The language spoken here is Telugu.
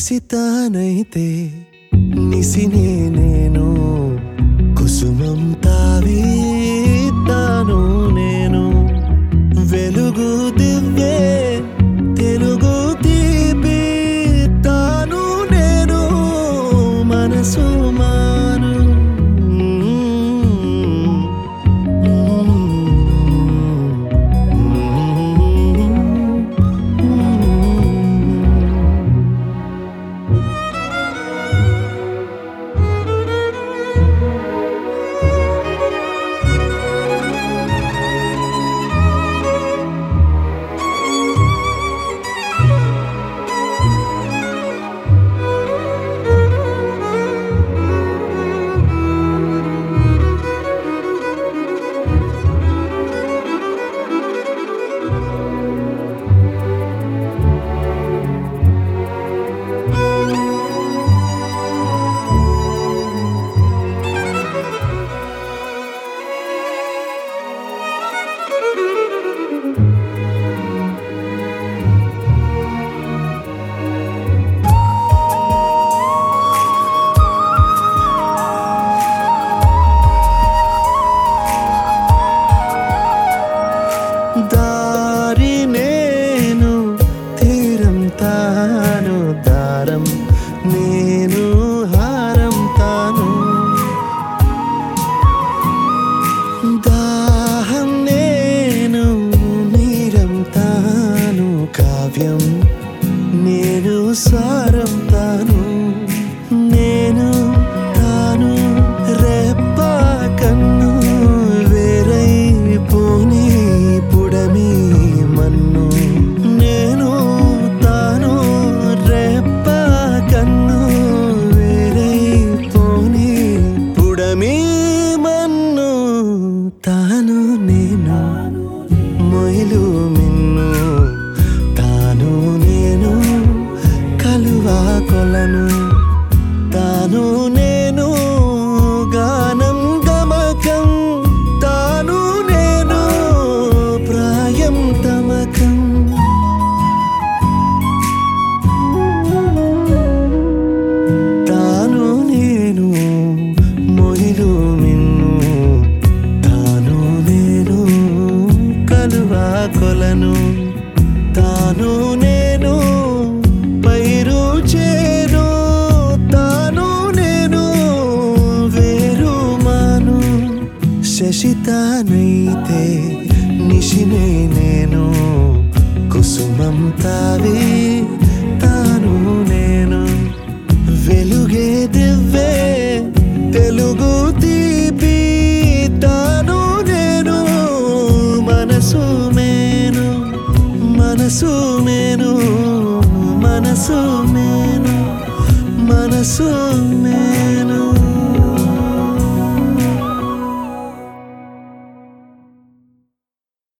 శశితానైతే నిసినే నేను కుసుమం తావి తాను నేను వెలుగు దివ్వే తెలుగు తీపి తాను నేను మనసు మాను దారి నేను తీరం తాను దారం నేను హారం తాను దాహం నేను నీరం తాను కావ్యం నేను సారం తాను నేను తాను రెప్ప కన్ను వేరై పోని పుడమి మన్ను నేను తాను రెప్ప కన్ను వేరై పోని పుడమి మన్ను తాను నేను మొయిలు మిన్ను తాను నేను కలువా కొలను తాను నేను గానం గమకం తాను నేను ప్రాయం తమకం తాను నేను మొయిలు మిన్ను తాను నేను కలువా కొలను తాను నేను పైరు చేను తాను నేను వేరు మాను శశితానైతే నిశినే నేను కుసుమం తావి తాను నేను వెలుగే దివ్వే తెలుగు తీపి తాను నేను మనసు మేను మనసు మేను మనసు మేను మనసు మేను